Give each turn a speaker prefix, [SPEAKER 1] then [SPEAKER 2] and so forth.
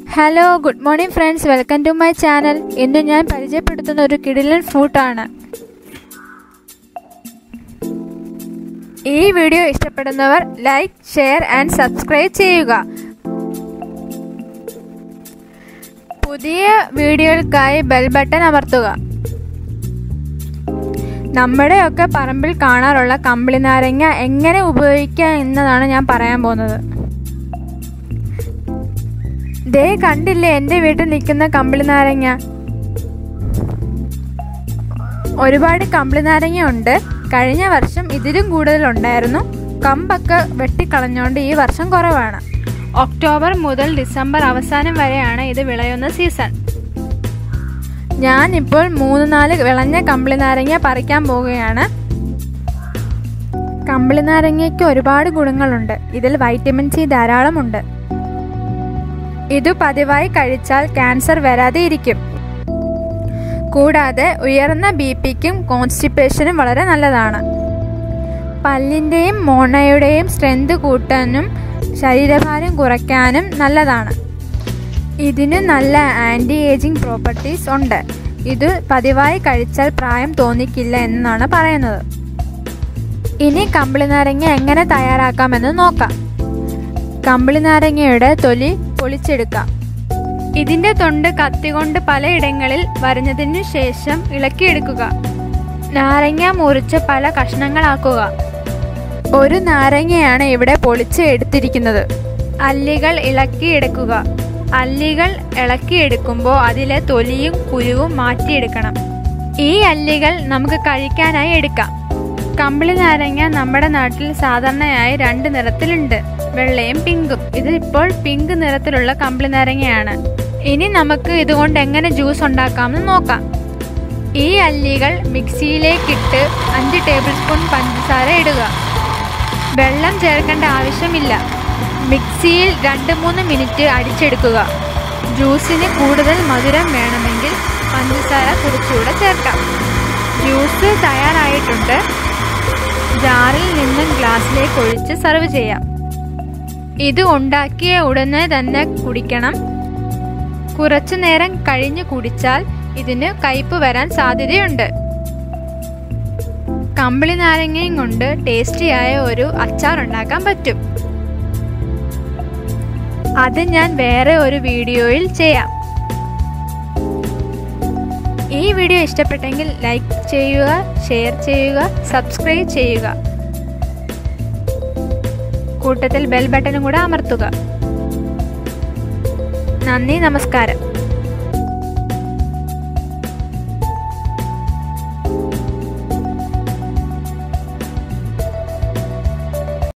[SPEAKER 1] hello good morning friends welcome to my channel ഇന്ന് ഞാൻ പരിചയപ്പെടുത്തുന്ന ഒരു കിടിലൻ ഫ്രൂട്ടാണ് ഈ വീഡിയോ ഇഷ്ടപ്പെടുന്നവർ ലൈക്ക് ഷെയർ ആൻഡ് സബ്സ്ക്രൈബ് ചെയ്യുക പുതിയ വീഡിയോകൾക്കായി ബെൽ ബട്ടൺ അമർത്തുക നമ്മുടെയൊക്കെ പറമ്പിൽ കാണാറുള്ള കമ്പിളി നാരങ്ങ എങ്ങനെ ഉപയോഗിക്കാം എന്നതാണ് ഞാൻ പറയാൻ പോകുന്നത് ദേ കണ്ടില്ലേ എൻ്റെ വീട്ടിൽ നിൽക്കുന്ന കമ്പിളി നാരങ്ങ ഒരുപാട് കമ്പിളി നാരങ്ങ ഉണ്ട് കഴിഞ്ഞ വർഷം ഇതിലും കൂടുതലുണ്ടായിരുന്നു കമ്പൊക്കെ വെട്ടിക്കളഞ്ഞുകൊണ്ട് ഈ വർഷം കുറവാണ് ഒക്ടോബർ മുതൽ ഡിസംബർ അവസാനം വരെയാണ് ഇത് വിളയുന്ന സീസൺ ഞാനിപ്പോൾ മൂന്ന് നാല് വിളഞ്ഞ കമ്പിളി നാരങ്ങ പറിക്കാൻ പോവുകയാണ് കമ്പിളി നാരങ്ങയ്ക്ക് ഒരുപാട് ഗുണങ്ങളുണ്ട് ഇതിൽ വൈറ്റമിൻ സി ധാരാളമുണ്ട് ഇത് പതിവായി കഴിച്ചാൽ ക്യാൻസർ വരാതെ ഇരിക്കും കൂടാതെ ഉയർന്ന ബി പിക്കും കോൺസ്റ്റിപ്പേഷനും വളരെ നല്ലതാണ് പല്ലിൻ്റെയും മോണയുടെയും സ്ട്രെങ്ത് കൂട്ടാനും ശരീരഭാരം കുറയ്ക്കാനും നല്ലതാണ് ഇതിന് നല്ല ആൻറ്റി ഏജിങ് പ്രോപ്പർട്ടീസ് ഉണ്ട് ഇത് പതിവായി കഴിച്ചാൽ പ്രായം തോന്നിക്കില്ല എന്നാണ് പറയുന്നത് ഇനി കമ്പിളി നാരങ്ങ എങ്ങനെ തയ്യാറാക്കാമെന്ന് നോക്കാം കമ്പിളി നാരങ്ങയുടെ തൊലി പൊളിച്ചെടുക്കാം ഇതിന്റെ തൊണ്ട് കത്തികൊണ്ട് പലയിടങ്ങളിൽ വരഞ്ഞതിനു ശേഷം ഇളക്കിയെടുക്കുക നാരങ്ങ മുറിച്ച് പല കഷ്ണങ്ങളാക്കുക ഒരു നാരങ്ങയാണ് ഇവിടെ പൊളിച്ച് എടുത്തിരിക്കുന്നത് അല്ലികൾ ഇളക്കിയെടുക്കുക അല്ലികൾ ഇളക്കിയെടുക്കുമ്പോൾ അതിലെ തൊലിയും കുരുവും മാറ്റിയെടുക്കണം ഈ അല്ലികൾ നമുക്ക് കഴിക്കാനായി എടുക്കാം കമ്പിളി നാരങ്ങ നമ്മുടെ നാട്ടിൽ സാധാരണയായി രണ്ട് നിറത്തിലുണ്ട് വെള്ളയും പിങ്കും ഇത് ഇപ്പോൾ പിങ്ക് നിറത്തിലുള്ള കമ്പിളി നാരങ്ങയാണ് ഇനി നമുക്ക് ഇതുകൊണ്ട് എങ്ങനെ ജ്യൂസ് ഉണ്ടാക്കാമെന്ന് നോക്കാം ഈ അല്ലികൾ മിക്സിയിലേക്കിട്ട് അഞ്ച് ടേബിൾ സ്പൂൺ പഞ്ചസാര ഇടുക വെള്ളം ചേർക്കേണ്ട ആവശ്യമില്ല മിക്സിയിൽ രണ്ട് മൂന്ന് മിനിറ്റ് അടിച്ചെടുക്കുക ജ്യൂസിന് കൂടുതൽ മധുരം വേണമെങ്കിൽ പഞ്ചസാര കുറച്ചുകൂടെ ചേർക്കാം ജ്യൂസ് തയ്യാറായിട്ടുണ്ട് ജാറിൽ നിന്നും ഗ്ലാസ്സിലേക്ക് ഒഴിച്ച് സെർവ് ചെയ്യാം ഇത് ഉണ്ടാക്കിയ ഉടനെ തന്നെ കുടിക്കണം കുറച്ചു നേരം കഴിഞ്ഞ് കുടിച്ചാൽ ഇതിന് കയ്പ് വരാൻ സാധ്യതയുണ്ട് കമ്പിളി നാരങ്ങയും കൊണ്ട് ടേസ്റ്റിയായ ഒരു അച്ചാർ ഉണ്ടാക്കാൻ പറ്റും അത് ഞാൻ വേറെ ഒരു വീഡിയോയിൽ ചെയ്യാം ഈ വീഡിയോ ഇഷ്ടപ്പെട്ടെങ്കിൽ ലൈക്ക് ചെയ്യുക ഷെയർ ചെയ്യുക സബ്സ്ക്രൈബ് ചെയ്യുക കൂട്ടത്തിൽ ബെൽ ബട്ടണും കൂടെ അമർത്തുക നന്ദി നമസ്കാരം